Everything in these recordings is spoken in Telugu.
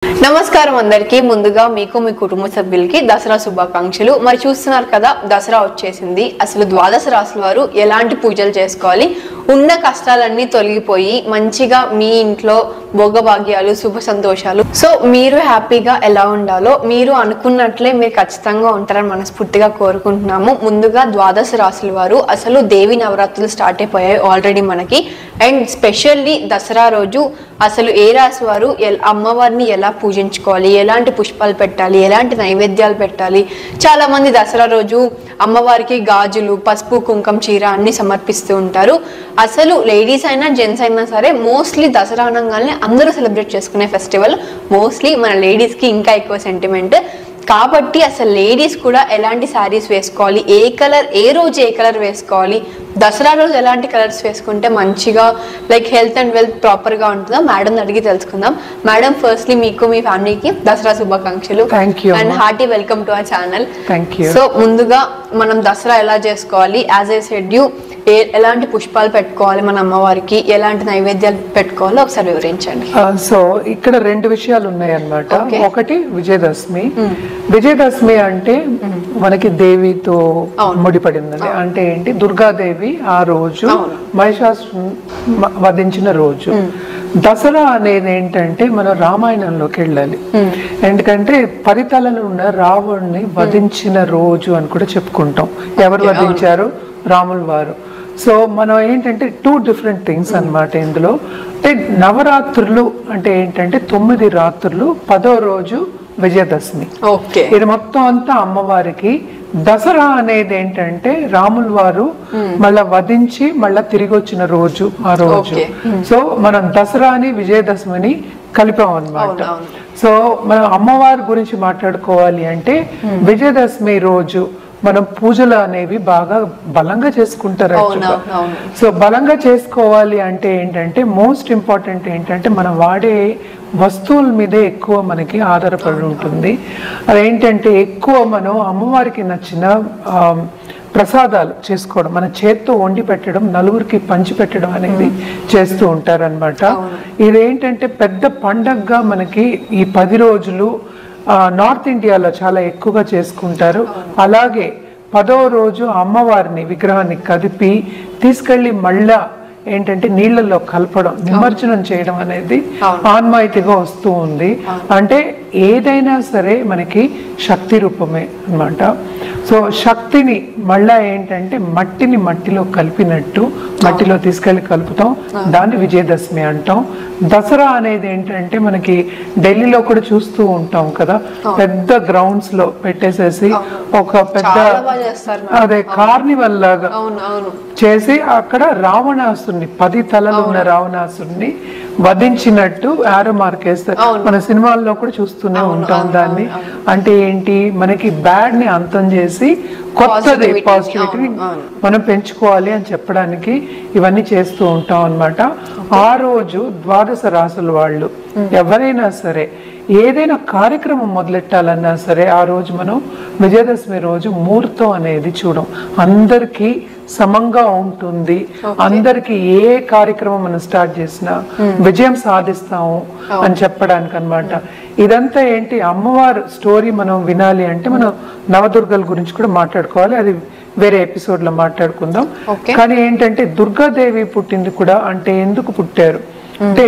నమస్కారం అందరికీ ముందుగా మీకు మీ కుటుంబ సభ్యులకి దసరా శుభాకాంక్షలు మరి చూస్తున్నారు కదా దసరా వచ్చేసింది అసలు ద్వాదశ రాశుల వారు ఎలాంటి పూజలు చేసుకోవాలి ఉన్న కష్టాలన్నీ తొలగిపోయి మంచిగా మీ ఇంట్లో భోగభాగ్యాలు శుభ సంతోషాలు సో మీరు హ్యాపీగా ఎలా ఉండాలో మీరు అనుకున్నట్లే మీరు ఖచ్చితంగా ఉంటారని మనస్ఫూర్తిగా కోరుకుంటున్నాము ముందుగా ద్వాదశ రాశుల వారు అసలు దేవి నవరాత్రులు స్టార్ట్ అయిపోయాయి ఆల్రెడీ మనకి అండ్ స్పెషల్లీ దసరా రోజు అసలు ఏ రాశి వారు ఎల్- అమ్మవారిని ఎలా పూజించుకోవాలి ఎలాంటి పుష్పాలు పెట్టాలి ఎలాంటి నైవేద్యాలు పెట్టాలి చాలా మంది దసరా రోజు అమ్మవారికి గాజులు పసుపు కుంకం చీర అన్ని సమర్పిస్తూ ఉంటారు అసలు లేడీస్ అయినా జెంట్స్ అయినా సరే మోస్ట్లీ దసరా అనగానే అందరూ సెలబ్రేట్ చేసుకునే ఫెస్టివల్ మోస్ట్లీ మన లేడీస్కి ఇంకా ఎక్కువ సెంటిమెంట్ కాబట్టి అసలు లేడీస్ కూడా ఎలాంటి శారీస్ వేసుకోవాలి ఏ కలర్ ఏ రోజు ఏ కలర్ వేసుకోవాలి దసరా రోజు ఎలాంటి కలర్స్ వేసుకుంటే మంచిగా లైక్ హెల్త్ అండ్ వెల్త్ ప్రాపర్గా ఉంటుందో మేడం అడిగి తెలుసుకుందాం మేడం ఫస్ట్లీ మీకు మీ ఫ్యామిలీకి దసరా శుభాకాంక్షలు Thank you, అండ్ అమ్మా. Hearty welcome to our channel Thank you. So ముందుగా మనం దసరా ఎలా చేసుకోవాలి యాజ్ ఏ షెడ్యూ ఏ ఎలాంటి పుష్పాలు పెట్టుకోవాలి మన అమ్మవారికి ఎలాంటి నైవేద్యాలు పెట్టుకోవాలో ఒకసారి వివరించండి ఆ, సో ఇక్కడ రెండు విషయాలు ఉన్నాయన్నమాట Okay. ఒకటి విజయదశమి విజయదశమి అంటే మనకి దేవితో అవును. ముడిపడింది అంటే ఏంటి దుర్గాదేవి ఆ రోజు అవును. మహిషాసు వధించిన రోజు దసరా అనేది ఏంటంటే మనం రామాయణంలోకి వెళ్ళాలి ఎందుకంటే పరితలలో ఉన్న రావణ్ణి వధించిన రోజు అని కూడా చెప్పుకుంటాం ఎవరు Okay, వధించారు రాముల వారు సో మనం ఏంటంటే టూ డిఫరెంట్ థింగ్స్ అన్నమాట ఇందులో అంటే నవరాత్రులు అంటే ఏంటంటే తొమ్మిది రాత్రులు పదో రోజు విజయదశమి ఓకే ఇది మొత్తం అంతా అమ్మవారికి దసరా అనేది ఏంటంటే రాముల వారు మళ్ళా వధించి మళ్ళా తిరిగి వచ్చిన రోజు ఆ రోజు Okay. సో మనం దసరాని విజయదశమిని కలిపాం అన్నమాట అవును, అవును. సో మనం అమ్మవారి గురించి మాట్లాడుకోవాలి అంటే విజయదశమి రోజు మనం పూజలు అనేవి బాగా బలంగా చేసుకుంటారు అవును, actually. అవును. సో బలంగా చేసుకోవాలి అంటే ఏంటంటే మోస్ట్ ఇంపార్టెంట్ ఏంటంటే మనం వాడే వస్తువుల మీదే ఎక్కువ మనకి ఆధారపడి ఉంటుంది అదేంటంటే ఎక్కువ మనం అమ్మవారికి నచ్చిన ఆ, ప్రసాదాలు చేసుకోవడం మన చేత్తో వండి పెట్టడం నలుగురికి పంచి పెట్టడం అనేది చేస్తూ ఉంటారనమాట ఇదేంటంటే పెద్ద పండగగా మనకి ఈ పది రోజులు ఆ, నార్త్ ఇండియాలో చాలా ఎక్కువగా చేసుకుంటారు అలాగే పదో రోజు అమ్మవారిని విగ్రహాన్ని కదిపి తీసుకెళ్లి మళ్ళా ఏంటంటే నీళ్ళల్లో కలపడం నిమజ్జనం చేయడం అనేది ఆన్మాయితీగా వస్తూ ఉంది అంటే ఏదైనా సరే మనకి శక్తి రూపమే అన్నమాట సో శక్తిని మళ్ళా ఏంటంటే మట్టిని మట్టిలో కలిపినట్టు మట్టిలో తీసుకెళ్లి కలుపుతాం దాన్ని విజయదశమి అంటాం దసరా అనేది ఏంటంటే మనకి ఢిల్లీలో కూడా చూస్తూ ఉంటాం కదా పెద్ద గ్రౌండ్స్ లో పెట్టేసేసి ఒక పెద్ద చాలా బాగా చేస్తారు మేడం. అదే కార్నివల్ లాగా అవును అవును చేసి అక్కడ రావణాసుని పది తలలు ఉన్న రావణాసుని వధించినట్టు ఆరో మార్క్ వేస్తారు అవును. మన సినిమాల్లో కూడా చూస్తూనే ఉంటాం దాన్ని అంటే ఏంటి మనకి బ్యాడ్ ని అంతం చేసి కొత్తది Positivity ని, పాజిటివిటీ అవును, అవును. మనం పెంచుకోవాలి అని చెప్పడానికి ఇవన్నీ చేస్తూ ఉంటాం అన్నమాట ఆ రోజు ద్వాదశ రాసుల వాళ్ళు ఎవరైనా సరే ఏదైనా కార్యక్రమం మొదలెట్టాలన్నా సరే ఆ రోజు మనం విజయదశమి రోజు ముహూర్తం అనేది చూడం అందరికీ సమంగా ఉంటుంది అందరికి ఏ కార్యక్రమం మనం స్టార్ట్ చేసినా విజయం సాధిస్తాము అని చెప్పడానికి అన్నమాట ఇదంతా ఏంటి అమ్మవారు స్టోరీ మనం వినాలి అంటే మనం నవదుర్గల గురించి కూడా మాట్లాడుకోవాలి అది వేరే ఎపిసోడ్ లో మాట్లాడుకుందాం Okay. కానీ ఏంటంటే దుర్గాదేవి పుట్టింది కూడా అంటే ఎందుకు పుట్టారు అంటే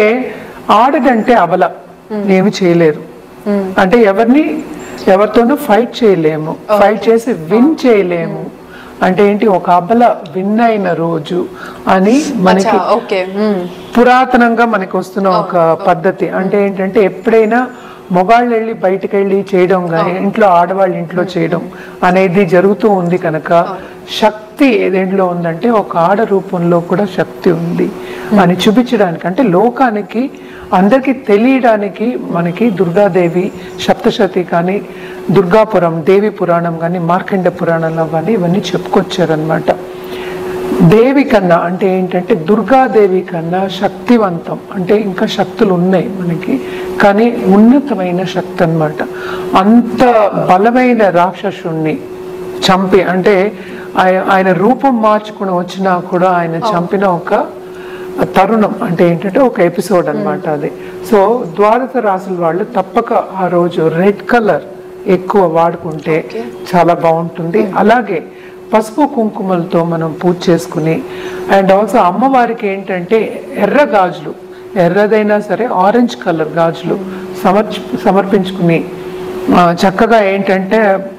ఆడదంటే అబల ఏమి చేయలేరు అంటే ఎవరిని ఎవరితోనూ ఫైట్ చేయలేము ఫైట్ చేసి విన్ చేయలేము అంటే ఏంటి ఒక అబల విన్ అయిన రోజు అని మనకి ఓకే పురాతనంగా మనకి వస్తున్న ఒక పద్ధతి అంటే ఏంటంటే ఎప్పుడైనా మొగాళ్ళు వెళ్ళి బయటకు వెళ్ళి చేయడం కానీ ఇంట్లో ఆడవాళ్ళు ఇంట్లో చేయడం అనేది జరుగుతూ ఉంది కనుక శక్తి ఏదేంట్లో ఉందంటే ఒక ఆడ రూపంలో కూడా శక్తి ఉంది అని చూపించడానికి అంటే లోకానికి అందరికీ తెలియడానికి మనకి దుర్గాదేవి సప్తశతి కానీ దుర్గాపురం దేవి పురాణం కానీ మార్కండ పురాణంలో కానీ ఇవన్నీ చెప్పుకొచ్చారనమాట దేవి కన్నా అంటే ఏంటంటే దుర్గాదేవి కన్నా శక్తివంతం అంటే ఇంకా శక్తులు ఉన్నాయి మనకి కానీ ఉన్నతమైన శక్తి అన్నమాట అంత బలమైన రాక్షసుణ్ణి చంపి అంటే ఆయ- ఆయన రూపం మార్చుకుని వచ్చినా కూడా ఆయన చంపిన ఒక తరుణం అంటే ఏంటంటే ఒక ఎపిసోడ్ అన్నమాట అది సో ద్వాదశ రాసుల వాళ్ళు తప్పక ఆ రోజు రెడ్ కలర్ ఎక్కువ వాడుకుంటే చాలా బాగుంటుంది అలాగే పసుపు కుంకుమలతో మనం పూజ చేసుకుని అండ్ ఆల్సో అమ్మవారికి ఏంటంటే ఎర్ర గాజులు ఎర్రదైనా సరే ఆరెంజ్ కలర్ గాజులు సమర్చ సమర్పించుకుని ఆ, చక్కగా ఏంటంటే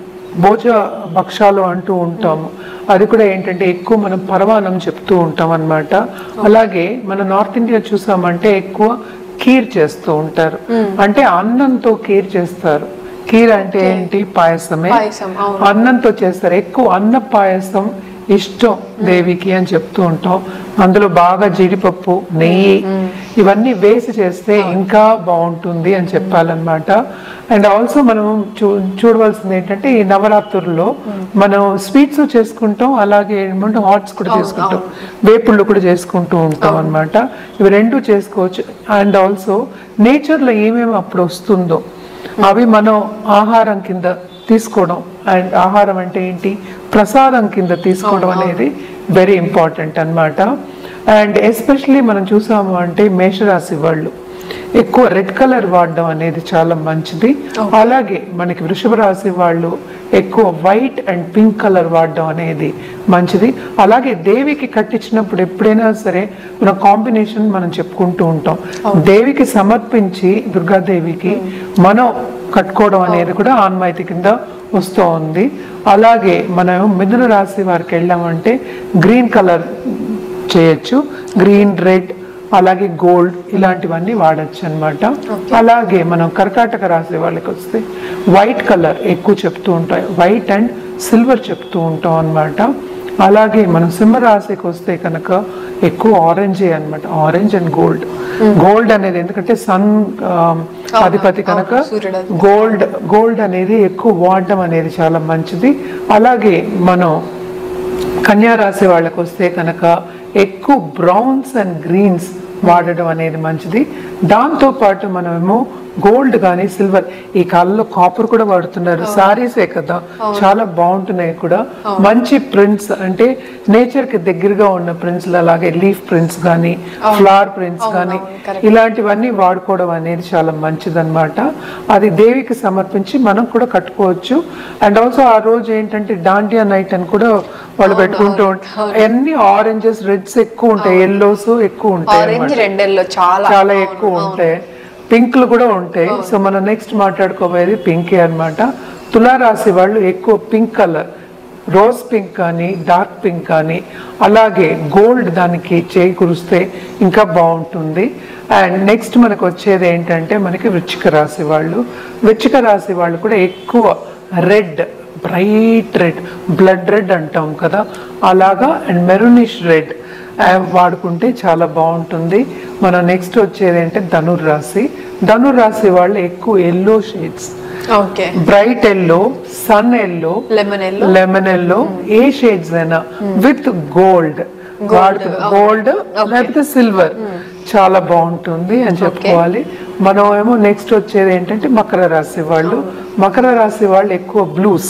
భోజ భక్షాలు అంటూ ఉంటాము అది కూడా ఏంటంటే ఎక్కువ మనం పరమానం చెప్తూ ఉంటాం అన్నమాట అలాగే మన నార్త్ ఇండియా చూసామంటే ఎక్కువ కీర్ చేస్తూ ఉంటారు అంటే అన్నంతో కీర్ చేస్తారు కీర్ అంటే ఏంటి పాయసమే పాయసం, అవును. అన్నంతో చేస్తారు ఎక్కువ అన్న పాయసం ఇష్టం దేవికి అని చెప్తూ ఉంటాం అందులో బాగా జీడిపప్పు నెయ్యి ఇవన్నీ వేసి చేస్తే ఇంకా బాగుంటుంది అని చెప్పాలన్నమాట అండ్ ఆల్సో మనం చూ చూడవలసింది ఏంటంటే ఈ నవరాత్రుల్లో మనం స్వీట్స్ చేసుకుంటాం అలాగే ఏమంటే హాట్స్ కూడా చేసుకుంటాం వేపుళ్ళు కూడా చేసుకుంటూ ఉంటాం అన్నమాట ఇవి రెండు చేసుకోవచ్చు అండ్ ఆల్సో నేచర్లో ఏమేమి అప్పుడు వస్తుందో అవి మనం ఆహారం కింద తీసుకోవడం అండ్ ఆహారం అంటే ఏంటి ప్రసాదం కింద తీసుకోవడం అనేది వెరీ ఇంపార్టెంట్ అన్నమాట అండ్ ఎస్పెషలీ మనం చూసాము అంటే మేషరాశి వాళ్ళు ఎక్కువ రెడ్ కలర్ వాడడం అనేది చాలా మంచిది అలాగే మనకి వృషభ రాశి వాళ్ళు ఎక్కువ వైట్ అండ్ పింక్ కలర్ వాడడం అనేది మంచిది అలాగే దేవికి కట్టించినప్పుడు ఎప్పుడైనా సరే మన కాంబినేషన్ మనం చెప్పుకుంటూ ఉంటాం దేవికి సమర్పించి దుర్గాదేవికి మనం కట్టుకోవడం అనేది కూడా ఆన్మాయితీ కింద వస్తూ ఉంది అలాగే మనం మిథున రాశి వారికి వెళ్ళామంటే గ్రీన్ కలర్ చేయొచ్చు గ్రీన్ రెడ్ అలాగే గోల్డ్ ఇలాంటివన్నీ వాడచ్చు అన్నమాట అలాగే మనం కర్కాటక రాశి వాళ్ళకి వస్తే వైట్ కలర్ ఎక్కువ చెప్తూ ఉంటాయి వైట్ అండ్ సిల్వర్ చెప్తూ ఉంటాం అన్నమాట అలాగే మనం సింహరాశికి వస్తే కనుక ఎక్కువ ఆరెంజే అన్నమాట ఆరెంజ్ అండ్ గోల్డ్ గోల్డ్ అనేది ఎందుకంటే సన్ అధిపతి కనుక అవును, సూర్యుడు అధిపతి. గోల్డ్ గోల్డ్ అనేది ఎక్కువ వాడడం అనేది చాలా మంచిది అలాగే మనం కన్యా రాశి వాళ్ళకి వస్తే కనుక ఎక్కువ బ్రౌన్స్ అండ్ గ్రీన్స్ వాడడం అనేది మంచిది దాంతో పాటు మనమేమో గోల్డ్ కానీ సిల్వర్ ఈ కాలంలో కాపర్ కూడా వాడుతున్నారు సారీసే కదా చాలా బాగుంటున్నాయి కూడా మంచి ప్రింట్స్ అంటే నేచర్ కి దగ్గరగా ఉన్న ప్రింట్స్ అలాగే లీఫ్ ప్రింట్స్ కానీ ఫ్లవర్ ప్రింట్స్ కానీ ఇలాంటివన్నీ వాడుకోవడం అనేది చాలా మంచిదన్నమాట అది దేవికి సమర్పించి మనం కూడా కట్టుకోవచ్చు అండ్ ఆల్సో ఆ రోజు ఏంటంటే డాండియా నైట్ అని కూడా వాళ్ళు పెట్టుకుంటూ ఉంటారు అన్ని ఆరెంజెస్ రెడ్స్ ఎక్కువ ఉంటాయి ఎల్లోస్ ఎక్కువ ఉంటాయి ఆరెంజ్ అన్నమాట. రెండెల్లో చాలా చాలా ఎక్కువ ఉంటాయి పింక్లు కూడా ఉంటాయి సో మనం నెక్స్ట్ మాట్లాడుకోబోయేది పింకే అన్నమాట తులారాశి వాళ్ళు ఎక్కువ పింక్ కలర్ రోజ్ పింక్ కానీ డార్క్ పింక్ కానీ అలాగే గోల్డ్ దానికి చేకూరిస్తే ఇంకా బాగుంటుంది అండ్ నెక్స్ట్ మనకు వచ్చేది ఏంటంటే మనకి వృచ్చిక రాశి వాళ్ళు వృచ్చిక రాశి వాళ్ళు కూడా ఎక్కువ red bright red blood red అంటాం కదా అలాగా అండ్ మెరూనిష్ రెడ్ వాడుకుంటే చాలా బాగుంటుంది మన నెక్స్ట్ వచ్చేది అంటే ధనుర్రాశి ధనుర్రాశి వాళ్ళు ఎక్కువ yellow shades okay bright yellow sun yellow lemon yellow lemon yellow ఏ షేడ్స్ అయినా విత్ గోల్డ్ గోల్డ్ లేకపోతే సిల్వర్ చాలా బాగుంటుంది అని చెప్పుకోవాలి మనం ఏమో నెక్స్ట్ వచ్చేది ఏంటంటే మకర రాశి వాళ్ళు మకర రాశి వాళ్ళు ఎక్కువ బ్లూస్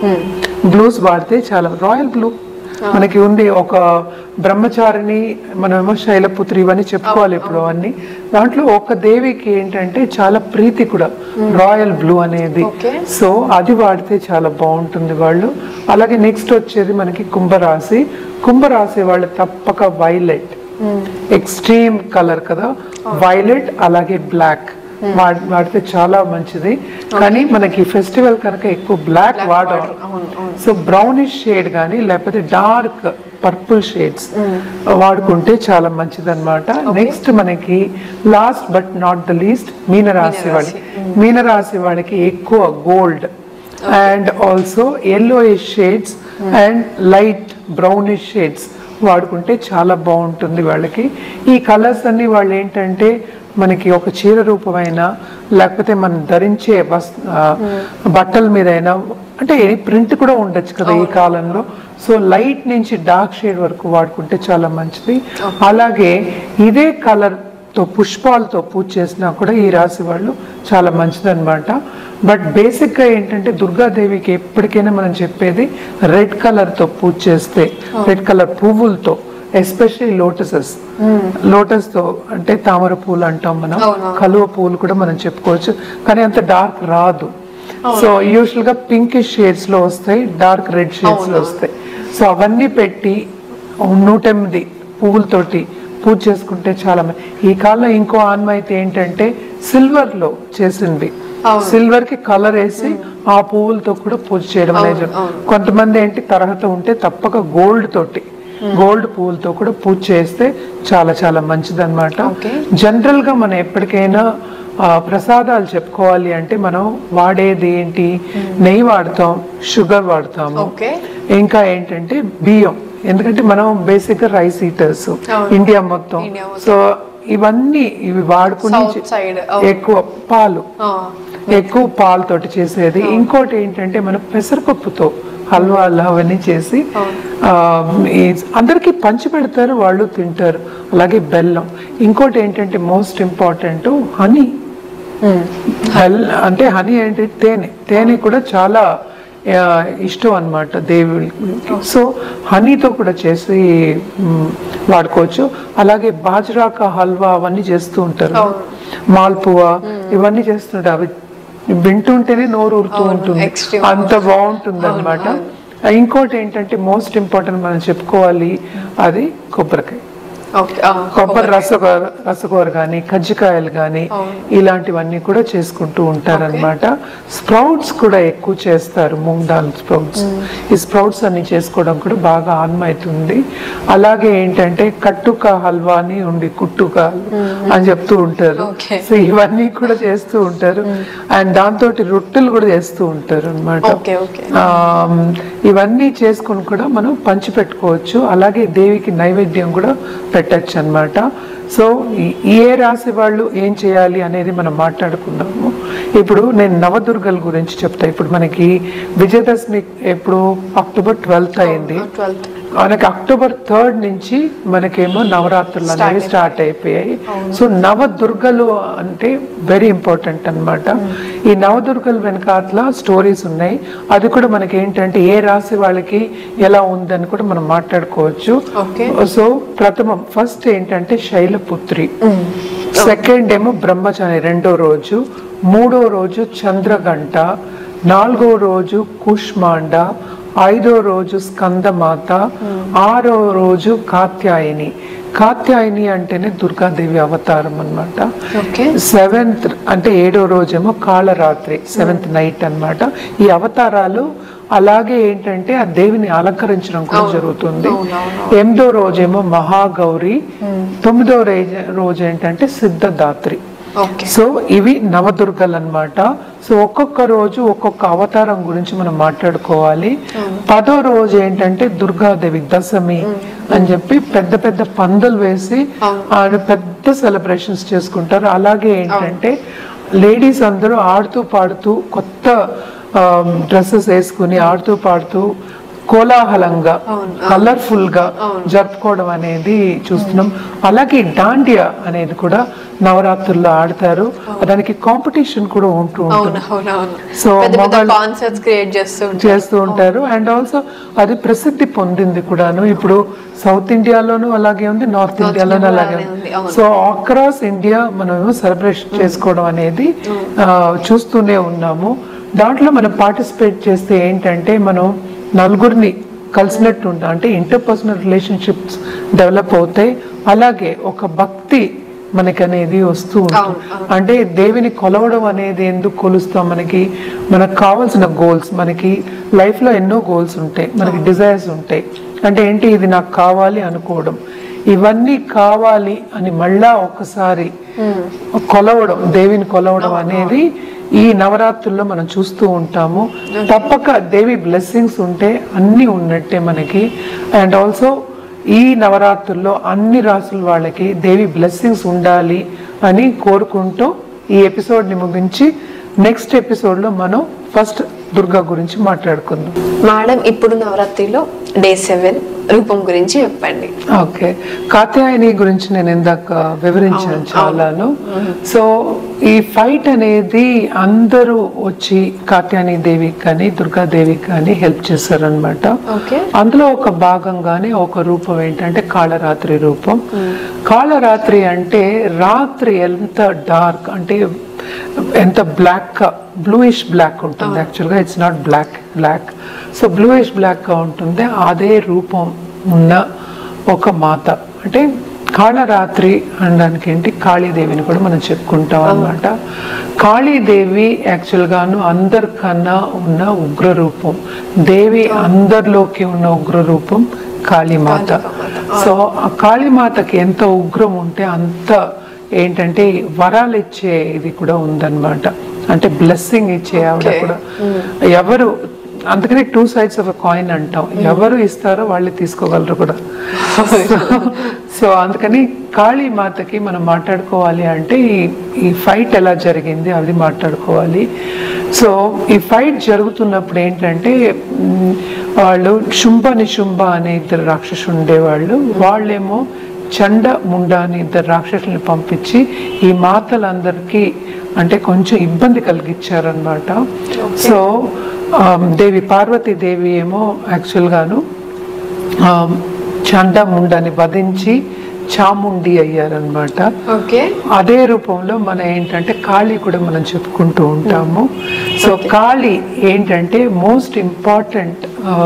బ్లూస్ వాడితే చాలా రాయల్ బ్లూ మనకి ఉంది ఒక బ్రహ్మచారిని మనమేమో శైలపుత్రి ఇవన్నీ చెప్పుకోవాలి ఇప్పుడు అన్ని దాంట్లో ఒక దేవికి ఏంటంటే చాలా ప్రీతి కూడా రాయల్ బ్లూ అనేది Okay. సో అది వాడితే చాలా బాగుంటుంది వాళ్ళు అలాగే నెక్స్ట్ వచ్చేది మనకి కుంభరాశి కుంభరాశి వాళ్ళు తప్పక వైలెట్ ఎక్స్ట్రీమ్ కలర్ కదా వైలెట్ అలాగే బ్లాక్ వాడితే చాలా మంచిది కానీ మనకి ఫెస్టివల్ కనుక ఎక్కువ బ్లాక్ వాడడం సో బ్రౌనిష్ షేడ్ కానీ లేకపోతే డార్క్ పర్పుల్ షేడ్స్ వాడుకుంటే చాలా మంచిది అనమాట నెక్స్ట్ మనకి last but not the least మీనరాశి వాళ్ళకి మీనరాశి వాళ్ళకి ఎక్కువ gold and also yellowish shades and light brownish shades వాడుకుంటే చాలా బాగుంటుంది వాళ్ళకి ఈ కలర్స్ అన్ని వాళ్ళు ఏంటంటే మనకి ఒక చీర రూపమైనా లేకపోతే మనం ధరించే వస్ ఆ, బట్టల మీద అయినా అంటే ప్రింట్ కూడా ఉండొచ్చు కదా ఈ కాలంలో సో లైట్ నుంచి డార్క్ షేడ్ వరకు వాడుకుంటే చాలా మంచిది అలాగే ఇదే కలర్ తో పుష్పాలతో పూజ చేసినా కూడా ఈ రాశి వాళ్ళు చాలా మంచిదన్నమాట బట్ బేసిక్గా ఏంటంటే దుర్గాదేవికి ఎప్పటికైనా మనం చెప్పేది రెడ్ కలర్తో పూజ చేస్తే రెడ్ కలర్ పువ్వులతో ఎస్పెషల్లీ లోటసెస్ లోటస్ తో అంటే తామర పూలు అంటాం మనం అవును. కలువ పూలు కూడా మనం చెప్పుకోవచ్చు కానీ అంత డార్క్ రాదు సో యూజువల్ గా పింకిష్ షేడ్స్ లో వస్తాయి డార్క్ రెడ్ షేడ్స్ లో వస్తాయి సో అవన్నీ పెట్టి నూట ఎనిమిది పువ్వులతోటి పూజ చేసుకుంటే చాలా మంది ఈ కాలంలో ఇంకో ఆన్మ అయితే ఏంటంటే సిల్వర్ లో చేసింది సిల్వర్ కి కలర్ వేసి ఆ పువ్వులతో కూడా పూజ చేయడం అనేది కొంతమంది ఏంటి తరహత ఉంటే తప్పక గోల్డ్ తోటి గోల్డ్ పువ్వులతో కూడా పూజ చేస్తే చాలా చాలా మంచిది అనమాట Okay. జనరల్ గా మనం ఎప్పటికైనా ఆ, ప్రసాదాలు చెప్పుకోవాలి అంటే మనం వాడేది ఏంటి నెయ్యి వాడతాం షుగర్ వాడతాము ఓకే ఇంకా ఏంటంటే బియ్యం ఎందుకంటే మనం బేసిక్ గా రైస్ ఈటర్స్ ఇండియా మొత్తం ఇండియా మొత్తం. సో ఇవన్నీ ఇవి వాడుకుని South side, ఎక్కువ పాలు ఎక్కువ పాలతోటి చేసేది ఇంకోటి ఏంటంటే మనం పెసరపప్పుతో హల్వాలు అవన్నీ చేసి ఆ, ఈ అందరికీ పంచి పెడతారు వాళ్ళు తింటారు అలాగే బెల్లం ఇంకోటి ఏంటంటే మోస్ట్ ఇంపార్టెంట్ హనీ బెల్ అంటే హనీ ఏంటి తేనె తేనె కూడా చాలా ఆ, ఇష్టం అన్నమాట దేవుడికి సో హనీతో కూడా చేసి మ్, వాడుకోవచ్చు అలాగే బాజ్రాకా హల్వా అవన్నీ చేస్తూ ఉంటారు మాల్పువా ఇవన్నీ చేస్తుంటారు అవి వింటుంటేనే నోరు ఊరుతూ ఉంటుంది extreme. అంత బాగుంటుంది అనమాట ఇంకోటి ఏంటంటే మోస్ట్ ఇంపార్టెంట్ మనం చెప్పుకోవాలి అది కొబ్బరికాయ ఓకే కొబ్బరి రసగోర రసగోర కానీ కజ్జికాయలు కానీ ఇలాంటివన్నీ కూడా చేసుకుంటూ ఉంటారన్నమాట స్ప్రౌట్స్ కూడా ఎక్కువ చేస్తారు మూంగ్ దాల్ స్ప్రౌట్స్ ఈ స్ప్రౌట్స్ అన్ని చేసుకోవడం కూడా బాగా ఆన్మైతుంది అలాగే ఏంటంటే కట్టుక హల్వా అని ఉండి కుట్టుక అని చెప్తూ ఉంటారు Okay. సో ఇవన్నీ కూడా చేస్తూ ఉంటారు అండ్ దాంతో రొట్టెలు కూడా చేస్తూ ఉంటారు అనమాట ఓకే ఓకే ఆమ్, ఇవన్నీ చేసుకుని కూడా మనం పంచి పెట్టుకోవచ్చు అలాగే దేవికి నైవేద్యం కూడా పెట్టచ్చు అన్నమాట సో ఈ- ఏ రాశి వాళ్ళు ఏం చేయాలి అనేది మనం మాట్లాడుకుందాము ఇప్పుడు నేను నవదుర్గల గురించి చెప్తా ఇప్పుడు మనకి విజయదశమి ఎప్పుడు అక్టోబర్ ట్వెల్త్ అయింది ట్వెల్త్ మనకి అక్టోబర్ థర్డ్ నుంచి మనకేమో నవరాత్రులు అనేవి స్టార్ట్ అయిపోయాయి సో నవదుర్గలు అంటే వెరీ ఇంపార్టెంట్ అన్నమాట ఈ నవదుర్గలు వెనకాతల స్టోరీస్ ఉన్నాయి అది కూడా మనకి ఏంటంటే ఏ రాశి వాళ్ళకి ఎలా ఉందని కూడా మనం మాట్లాడుకోవచ్చు ఓకే సో ప్రథమం ఫస్ట్ ఏంటంటే శైలపుత్రి సెకండ్ ఏమో బ్రహ్మచారి రెండో రోజు మూడో రోజు చంద్రగంట నాలుగో రోజు కుష్మాండ ఐదో రోజు స్కందమాత ఆరో రోజు కాత్యాయని కాత్యాయని అంటేనే దుర్గాదేవి అవతారం అన్నమాట ఓకే సెవెంత్ అంటే ఏడో రోజేమో కాళరాత్రి సెవెంత్ నైట్ అన్నమాట ఈ అవతారాలు అలాగే ఏంటంటే ఆ దేవిని అలంకరించడం కూడా జరుగుతుంది ఎనిమిదో రోజేమో మహాగౌరి తొమ్మిదో రేజ- రోజు ఏంటంటే సిద్ధదాత్రి ఓకే సో ఇవి నవదుర్గలు అన్నమాట సో ఒక్కొక్క రోజు ఒక్కొక్క అవతారం గురించి మనం మాట్లాడుకోవాలి పదో రోజు ఏంటంటే దుర్గాదేవి దశమి అని చెప్పి పెద్ద పెద్ద పందులు వేసి ఆడ పెద్ద సెలబ్రేషన్స్ చేసుకుంటారు అలాగే ఏంటంటే లేడీస్ అందరూ ఆడుతూ పాడుతూ కొత్త డ్రెస్సెస్ వేసుకుని ఆడుతూ పాడుతూ కోలాహలంగా కలర్ఫుల్ గా జరుపుకోవడం అనేది చూస్తున్నాం అలాగే డాండియా అనేది కూడా నవరాత్రుల్లో ఆడతారు దానికి కాంపిటీషన్ కూడా ఉంటూ ఉంటుంది అవును అవునవును సో పెద్ద పెద్ద మొబైల్ కాన్సర్ట్స్ క్రియేట్ చేస్తూ ఉంటారు చేస్తూ ఉంటారు అండ్ ఆల్సో అది ప్రసిద్ధి పొందింది కూడాను ఇప్పుడు సౌత్ ఇండియాలోనూ అలాగే ఉంది నార్త్ ఇండియాలోనూ అలాగే అలానే ఉంది, ఉంది సో అక్రాస్ ఇండియా మనం సెలబ్రేషన్ చేసుకోవడం అనేది ఆ, చూస్తూనే ఉన్నాము దాంట్లో మనం పార్టిసిపేట్ చేస్తే ఏంటంటే మనం నలుగురిని కలిసినట్టు ఉంటాం అంటే ఇంటర్పర్సనల్ రిలేషన్షిప్స్ డెవలప్ అవుతాయి అలాగే ఒక భక్తి మనకి అనేది వస్తూ ఉంటుంది అంటే దేవిని కొలవడం అనేది ఎందుకు కొలుస్తాం మనకి మనకు కావాల్సిన గోల్స్ మనకి లైఫ్ లో ఎన్నో గోల్స్ ఉంటాయి మనకి డిజైర్స్ ఉంటాయి అంటే ఏంటి ఇది నాకు కావాలి అనుకోవడం ఇవన్నీ కావాలి అని మళ్ళా ఒకసారి కొలవడం దేవిని కొలవడం అనేది ఈ నవరాత్రుల్లో మనం చూస్తూ ఉంటాము తప్పక దేవి బ్లెస్సింగ్స్ ఉంటే అన్నీ ఉన్నట్టే మనకి అండ్ ఆల్సో ఈ నవరాత్రుల్లో అన్ని రాసుల వాళ్ళకి దేవి బ్లెస్సింగ్స్ ఉండాలి అని కోరుకుంటూ ఈ ఎపిసోడ్ని ముగించి నెక్స్ట్ ఎపిసోడ్లో మనం ఫస్ట్ దుర్గా గురించి మాట్లాడుకుందాం మేడం ఇప్పుడు నవరాత్రిలో డే సెవెన్ రూపం గురించి చెప్పండి ఓకే కాత్యాయని గురించి నేను ఇందాక వివరించాను చాలాను సో ఈ ఫైట్ అనేది అందరూ వచ్చి కాత్యాయని దేవికి కానీ దుర్గాదేవికి కానీ హెల్ప్ చేశారనమాట ఓకే అందులో ఒక భాగంగానే ఒక రూపం ఏంటంటే కాళరాత్రి రూపం కాళరాత్రి అంటే రాత్రి ఎంత డార్క్ అంటే ఎంత బ్లాక్ బ్లూయిష్ బ్లాక్ ఉంటుంది యాక్చువల్గా it's not black black so bluish బ్లాక్గా ఉంటుంది అదే రూపం ఉన్న ఒక మాత అంటే కాళరాత్రి అనడానికి ఏంటి కాళీదేవిని కూడా మనం చెప్పుకుంటాం అన్నమాట కాళీదేవి యాక్చువల్గాను అందరికన్నా ఉన్న ఉగ్ర రూపం దేవి అందరిలోకి ఉన్న ఉగ్ర రూపం కాళీమాత సో ఆ కాళీమాతకి ఎంత ఉగ్రం ఉంటే అంత ఏంటంటే వరాలు ఇచ్చే ఇది కూడా ఉందన్నమాట అంటే బ్లెస్సింగ్ ఇచ్చే ఆవిడ Okay. కూడా ఎవరు అందుకనే టూ సైడ్స్ ఆఫ్ కాయిన్ అంటాం ఎవరు ఇస్తారో వాళ్ళు తీసుకోగలరు కూడా సో అందుకని కాళీ మాతకి మనం మాట్లాడుకోవాలి అంటే ఈ ఈ ఫైట్ ఎలా జరిగింది అది మాట్లాడుకోవాలి సో ఈ ఫైట్ జరుగుతున్నప్పుడు ఏంటంటే మ్, వాళ్ళు శుంభ నిశుంభ అనే ఇద్దరు రాక్షసులు ఉండేవాళ్ళు వాళ్ళేమో చండ ముండ అని ఇద్దరు రాక్షసుల్ని పంపించి ఈ మాతలందరికీ అంటే కొంచెం ఇబ్బంది కలిగించారనమాట సో ఆమ్, దేవి పార్వతీ దేవి ఏమో యాక్చువల్గాను ఆమ్, చండ ముండని వధించి చాముండి అయ్యారనమాట ఓకే అదే రూపంలో మన ఏంటంటే కాళీ కూడా మనం చెప్పుకుంటూ ఉంటాము సో కాళీ ఏంటంటే మోస్ట్ ఇంపార్టెంట్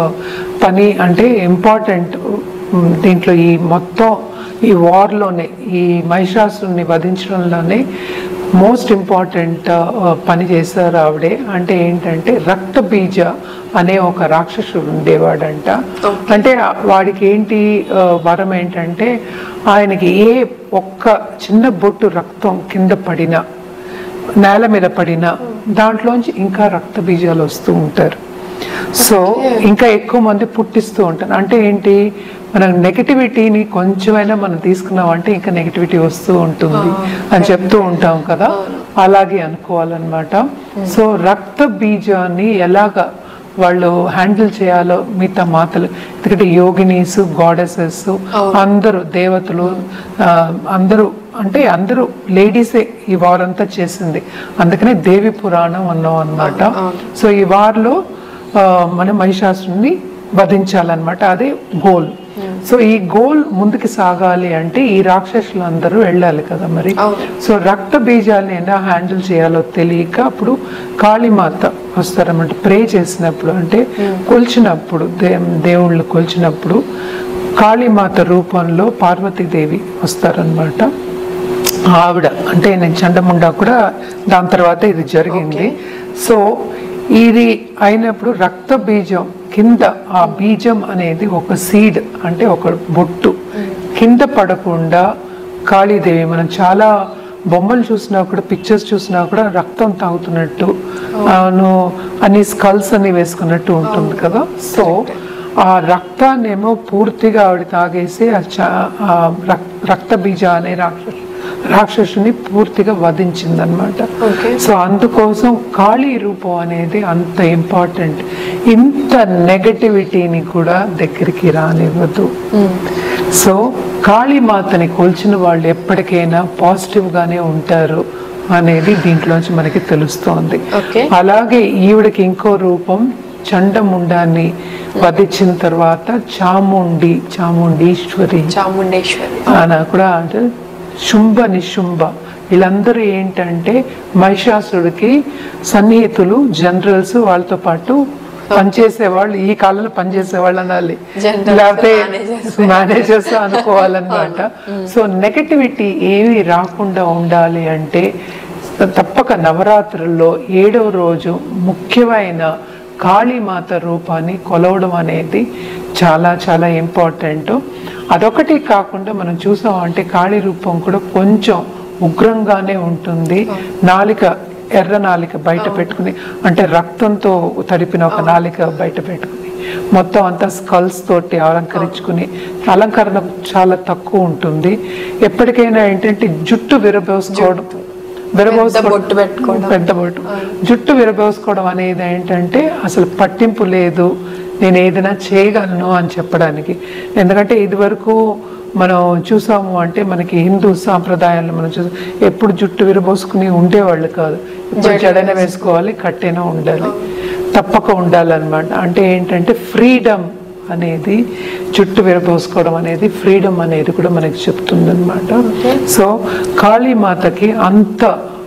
పని అంటే ఇంపార్టెంట్ దీంట్లో ఈ మొత్తం ఈ వార్లోనే ఈ మహిషాసుని వధించడంలోనే మోస్ట్ ఇంపార్టెంట్ పని చేశారు ఆవిడే అంటే ఏంటంటే రక్త బీజ అనే ఒక రాక్షసుడు ఉండేవాడంట అంటే ఆ- వాడికి ఏంటి ఆ, వరం ఏంటంటే ఆయనకి ఏ ఒక్క చిన్న బొట్టు రక్తం కింద పడినా నేల మీద పడినా దాంట్లోంచి ఇంకా రక్త బీజాలు వస్తూ ఉంటారు సో ఇంకా ఎక్కువ మంది పుట్టిస్తూ ఉంటారు అంటే ఏంటి మనం నెగటివిటీని కొంచెమైనా మనం తీసుకున్నామంటే ఇంకా నెగటివిటీ వస్తూ ఉంటుంది అని చెప్తూ ఉంటాం కదా అలాగే అనుకోవాలన్నమాట సో రక్త బీజాన్ని ఎలాగ వాళ్ళు హ్యాండిల్ చేయాలో మిగతా మాతలు ఎందుకంటే యోగినీస్ గాడెసెస్ అందరూ దేవతలు ఆ, అందరూ అంటే అందరూ లేడీసే ఈ వారంతా చేసింది అందుకనే దేవి పురాణం అన్నాం అన్నమాట సో ఈ వార్లో ఆ, మన మహిషాసుని వధించాలన్నమాట అదే గోల్ సో ఈ గోల్ ముందుకు సాగాలి అంటే ఈ రాక్షసులు అందరూ వెళ్ళాలి కదా మరి సో రక్త బీజాన్ని ఎలా హ్యాండిల్ చేయాలో తెలియక అప్పుడు కాళీమాత వస్తారన్నమాట ప్రే చేసినప్పుడు అంటే కొల్చినప్పుడు దే దేవుళ్ళు కొల్చినప్పుడు కాళీమాత రూపంలో పార్వతీదేవి వస్తారనమాట ఆవిడ అంటే నేను చండముండా కూడా దాని తర్వాత ఇది జరిగింది సో ఇది అయినప్పుడు రక్త బీజం కింద ఆ బీజం అనేది ఒక సీడ్ అంటే ఒక బొట్టు కింద పడకుండా కాళీదేవి మనం చాలా బొమ్మలు చూసినా కూడా పిక్చర్స్ చూసినా కూడా రక్తం తాగుతున్నట్టు ఆను అన్ని స్కల్స్ అన్ని వేసుకున్నట్టు ఉంటుంది కదా సో ఆ రక్తాన్నేమో పూర్తిగా ఆవిడ తాగేసి ఆ చ- ఆ రక్- రక్త బీజ అనే రాక్షసు రాక్షసుని పూర్తిగా వధించిందనమాట Okay. సో అందుకోసం కాళీ రూపం అనేది అంత ఇంపార్టెంట్ ఇంత నెగటివిటీని కూడా దగ్గరికి రానివ్వదు సో కాళీమాతని కొల్చిన వాళ్ళు ఎప్పటికైనా పాజిటివ్ గానే ఉంటారు అనేది దీంట్లోంచి మనకి తెలుస్తోంది Okay. అలాగే ఈవిడకి ఇంకో రూపం చండముండాన్ని వధించిన తర్వాత చాముండి చాముండీశ్వరి చాముండేశ్వరి ఆయన కూడా అంటే శుంభ నిశుంభ వీళ్ళందరూ ఏంటంటే మహిషాసుడికి సన్నిహితులు జనరల్స్ వాళ్ళతో పాటు పనిచేసే వాళ్ళు ఈ కాలంలో పనిచేసే వాళ్ళు అనాలి Generals, లేకపోతే managers. మేనేజర్స్ అనుకోవాలన్నమాట సో నెగటివిటీ ఏమి రాకుండా ఉండాలి అంటే తప్పక నవరాత్రుల్లో ఏడవ రోజు ముఖ్యమైన కాళీమాత రూపాన్ని కొలవడం అనేది చాలా చాలా ఇంపార్టెంట్ అదొకటి కాకుండా మనం చూసాం అంటే కాళీ రూపం కూడా కొంచెం ఉగ్రంగానే ఉంటుంది నాలిక ఎర్ర నాలిక బయట పెట్టుకుని అంటే రక్తంతో తడిపిన ఒక నాలిక బయట పెట్టుకుని మొత్తం అంతా స్కల్స్ తోటి అలంకరించుకుని అలంకరణ చాలా తక్కువ ఉంటుంది ఎప్పటికైనా ఏంటంటే జుట్టు విరబోసుకోవడం విరబోసుకోవడం బొట్టు పెట్టుకోవడం. పెద్ద బొట్టు జుట్టు విరబోసుకోవడం అనేది ఏంటంటే అసలు పట్టింపు లేదు నేను ఏదైనా చేయగలను అని చెప్పడానికి ఎందుకంటే ఇదివరకు మనం చూసాము అంటే మనకి హిందూ సాంప్రదాయాల్లో మనం చూసాం ఎప్పుడు జుట్టు విరబోసుకుని ఉండేవాళ్ళు కాదు ఇప్పుడు జడన వేసుకోవాలి కట్టెన ఉండాలి తప్పక ఉండాలన్నమాట అంటే ఏంటంటే ఫ్రీడమ్ అనేది జుట్టు విరబోసుకోవడం అనేది ఫ్రీడమ్ అనేది కూడా మనకి చెప్తుందన్నమాట సో కాళీమాతకి అంత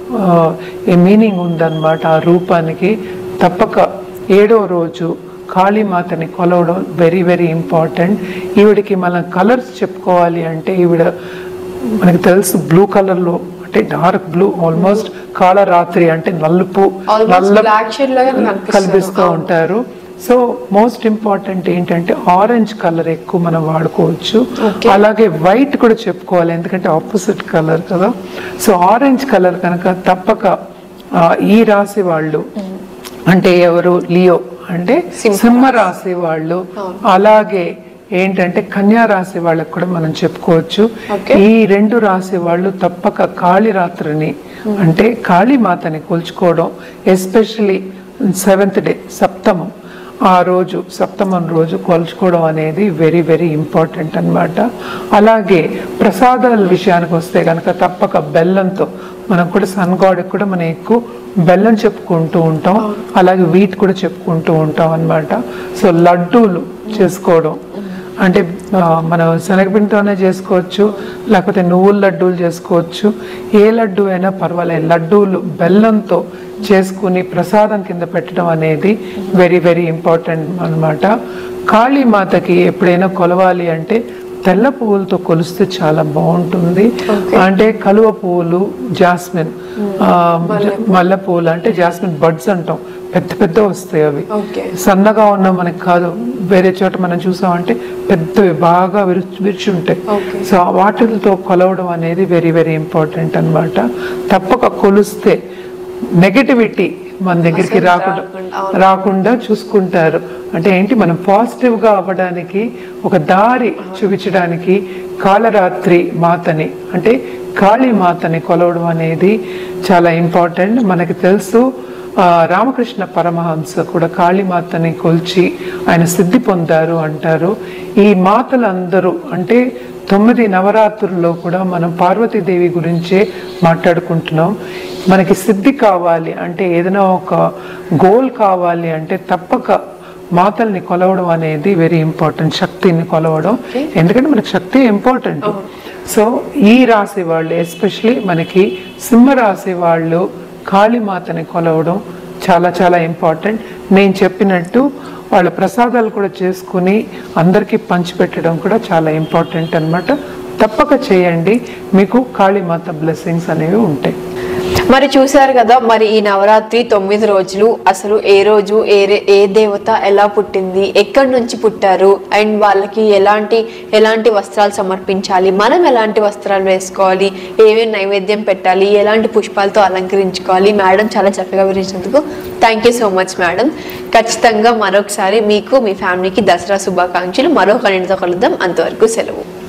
మీనింగ్ ఉందన్నమాట ఆ రూపానికి తప్పక ఏడో రోజు కాళీమాతని కొలవడం వెరీ వెరీ ఇంపార్టెంట్ ఈవిడికి మనం కలర్స్ చెప్పుకోవాలి అంటే ఈవిడ మనకి తెలుసు బ్లూ కలర్లో అంటే డార్క్ బ్లూ ఆల్మోస్ట్ కాళరాత్రి అంటే నలుపు ఆల్మోస్ట్ నల్ల బ్లాక్ షేడ్ లాగా కనిపిస్తారు కల్పిస్తూ ఉంటారు సో మోస్ట్ ఇంపార్టెంట్ ఏంటంటే ఆరెంజ్ కలర్ ఎక్కువ మనం వాడుకోవచ్చు Okay. అలాగే వైట్ కూడా చెప్పుకోవాలి ఎందుకంటే ఆపోజిట్ కలర్ కదా సో ఆరెంజ్ కలర్ కనుక తప్పక ఆ, ఈ రాశి వాళ్ళు అంటే ఎవరు లియో అంటే సింహ సింహ రాశి వాళ్ళు అలాగే ఏంటంటే కన్యా రాశి వాళ్ళకి కూడా మనం చెప్పుకోవచ్చు Okay. ఈ రెండు రాశి వాళ్ళు తప్పక కాళీరాత్రిని అంటే కాళీమాతని కొలుచుకోవడం ఎస్పెషలీ సెవెంత్ డే సప్తమం ఆ రోజు సప్తమం రోజు కొలుచుకోవడం అనేది వెరీ వెరీ ఇంపార్టెంట్ అన్నమాట అలాగే ప్రసాదాల విషయానికి వస్తే కనుక తప్పక బెల్లంతో మనం కూడా సన్ గాడ్కి కూడా మనం ఎక్కువ బెల్లం చెప్పుకుంటూ ఉంటాం అలాగే వీట్ కూడా చెప్పుకుంటూ ఉంటాం అన్నమాట సో లడ్డూలు చేసుకోవడం అంటే ఆ, మనం శనగపిండితోనే చేసుకోవచ్చు లేకపోతే నువ్వుల లడ్డూలు చేసుకోవచ్చు ఏ లడ్డు అయినా పర్వాలేదు లడ్డూలు బెల్లంతో చేసుకుని ప్రసాదం కింద పెట్టడం అనేది వెరీ వెరీ ఇంపార్టెంట్ అన్నమాట కాళీమాతకి ఎప్పుడైనా కొలవాలి అంటే తెల్ల పువ్వులతో కొలిస్తే చాలా బాగుంటుంది అంటే కలువ పువ్వులు జాస్మిన్ ఆ, మల్లె పువ్వులు అంటే జాస్మిన్ బడ్స్ అంటాం పెద్ద పెద్ద వస్తాయి అవి ఓకే సన్నగా ఉన్న మనకి కాదు వేరే చోట మనం చూసామంటే పెద్దవి బాగా విరుచు విరిచి ఉంటాయి Okay. సో వాటితో కొలవడం అనేది వెరీ వెరీ ఇంపార్టెంట్ అన్నమాట తప్పక కొలిస్తే నెగటివిటీ మన దగ్గరికి అసలు రాకుండా రాకుండా, అవును. రాకుండా చూసుకుంటారు అంటే ఏంటి మనం పాజిటివ్ గా అవ్వడానికి ఒక దారి చూపించడానికి కాళరాత్రి మాతని అంటే కాళీ మాతని కొలవడం అనేది చాలా ఇంపార్టెంట్ మనకి తెలుసు ఆ, రామకృష్ణ పరమహంస కూడా కాళీమాతని కొల్చి ఆయన సిద్ధి పొందారు అంటారు ఈ మాతలందరూ అంటే తొమ్మిది నవరాత్రుల్లో కూడా మనం పార్వతీదేవి గురించే మాట్లాడుకుంటున్నాం మనకి సిద్ధి కావాలి అంటే ఏదైనా ఒక గోల్ కావాలి అంటే తప్పక మాతల్ని కొలవడం అనేది వెరీ ఇంపార్టెంట్ శక్తిని కొలవడం ఎందుకంటే మనకి శక్తి ఇంపార్టెంట్ సో ఈ రాశి వాళ్ళు ఎస్పెషలీ మనకి సింహ రాశి వాళ్ళు కాళీమాతని కొలవడం చాలా చాలా ఇంపార్టెంట్ నేను చెప్పినట్టు వాళ్ళ ప్రసాదాలు కూడా చేసుకుని అందరికీ పంచిపెట్టడం కూడా చాలా ఇంపార్టెంట్ అన్నమాట తప్పక చేయండి మీకు కాళీమాత బ్లెస్సింగ్స్ అనేవి ఉంటాయి మరి చూశారు కదా మరి ఈ నవరాత్రి తొమ్మిది రోజులు అసలు ఏ రోజు ఏ రే- ఏ దేవత ఎలా పుట్టింది ఎక్కడి నుంచి పుట్టారు అండ్ వాళ్ళకి ఎలాంటి ఎలాంటి వస్త్రాలు సమర్పించాలి మనం ఎలాంటి వస్త్రాలు వేసుకోవాలి ఏమేమి నైవేద్యం పెట్టాలి ఎలాంటి పుష్పాలతో అలంకరించుకోవాలి మేడం చాలా చక్కగా వివరించినందుకు thank you so much madam ఖచ్చితంగా మరొకసారి మీకు మీ ఫ్యామిలీకి దసరా శుభాకాంక్షలు మరో కనీతో కలుద్దాం అంతవరకు సెలవు